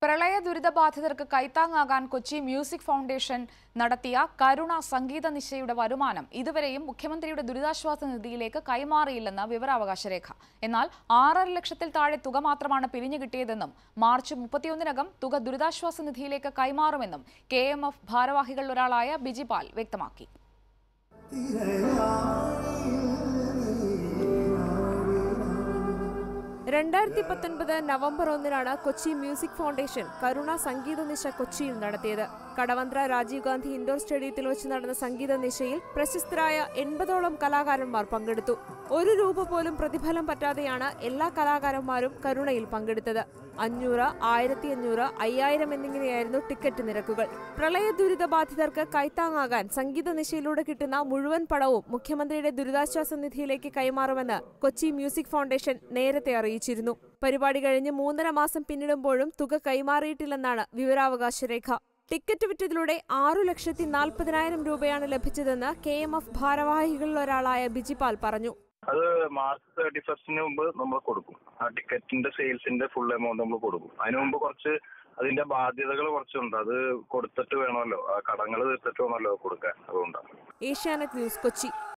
പ്രളയ ദുരിതബാധിതർക്ക് കൈത്താങ്ങാകാൻ കൊച്ചി മ്യൂസിക് ഫൗണ്ടേഷൻ നടത്തിയ കരുണ സംഗീത നിശയുടെ വരുമാനം ഇതുവരെയും മുഖ്യമന്ത്രിയുടെ ദുരിതാശ്വാസ നിധിയിലേക്ക് കൈമാറിയില്ലെന്ന് വിവരാവകാശ രേഖ എന്നാൽ ആറര ലക്ഷത്തിൽ താഴെ തുക മാത്രമാണ് പിരിഞ്ഞു കിട്ടിയതെന്നും മാർച്ച് മുപ്പത്തിയൊന്നിനകം തുക ദുരിതാശ്വാസ നിധിയിലേക്ക് കൈമാറുമെന്നും കെ എം എഫ് ഭാരവാഹികളിൽ ഒരാളായ ബിജിപാൽ വ്യക്തമാക്കി രണ്ടായിരത്തി പത്തൊൻപത് നവംബർ ഒന്നിനാണ് കൊച്ചി മ്യൂസിക് ഫൗണ്ടേഷൻ കരുണ സംഗീത നിശ കൊച്ചിയിൽ നടത്തിയത് കടവന്ത്ര രാജീവ് ഗാന്ധി ഇൻഡോർ സ്റ്റേഡിയത്തിൽ വെച്ച് നടന്ന സംഗീത നിശയിൽ പ്രശസ്തരായ എൺപതോളം കലാകാരന്മാർ പങ്കെടുത്തു ഒരു രൂപ പോലും പ്രതിഫലം പറ്റാതെയാണ് എല്ലാ കലാകാരന്മാരും കരുണയിൽ പങ്കെടുത്തത് അഞ്ഞൂറ് ആയിരത്തി അഞ്ഞൂറ് അയ്യായിരം എന്നിങ്ങനെയായിരുന്നു ടിക്കറ്റ് നിരക്കുകൾ പ്രളയ ദുരിതബാധിതർക്ക് കൈത്താങ്ങാകാൻ സംഗീത നിശയിലൂടെ കിട്ടുന്ന മുഴുവൻ പണവും മുഖ്യമന്ത്രിയുടെ ദുരിതാശ്വാസ നിധിയിലേക്ക് കൈമാറുമെന്ന് കൊച്ചി മ്യൂസിക് ഫൗണ്ടേഷൻ നേരത്തെ അറിയിച്ചിരുന്നു പരിപാടി കഴിഞ്ഞ് മൂന്നര മാസം പിന്നിടുമ്പോഴും തുക കൈമാറിയിട്ടില്ലെന്നാണ് വിവരാവകാശ രേഖ ടിക്കറ്റ് വിറ്റതിലൂടെ ആറു ലക്ഷത്തി നാൽപ്പതിനായിരം രൂപയാണ് ലഭിച്ചതെന്ന് കെ എം എഫ് ഭാരവാഹികളിൽ ഒരാളായ ബിജിപാൽ പറഞ്ഞു അത് മാർച്ച് തേർട്ടി ഫസ്റ്റിന് മുമ്പ് നമ്മൾ കൊടുക്കും ആ ടിക്കറ്റിന്റെ സെയിൽസിന്റെ ഫുൾ എമൗണ്ട് നമ്മൾ കൊടുക്കും അതിനു മുമ്പ് കുറച്ച് അതിന്റെ ബാധ്യതകൾ കുറച്ചുണ്ട് അത് കൊടുത്തിട്ട് വേണമല്ലോ ആ കടങ്ങൾ തീർത്തിട്ട് വേണമല്ലോ കൊടുക്കാൻ അതുകൊണ്ടാണ് ഏഷ്യാനെറ്റ് ന്യൂസ് കൊച്ചി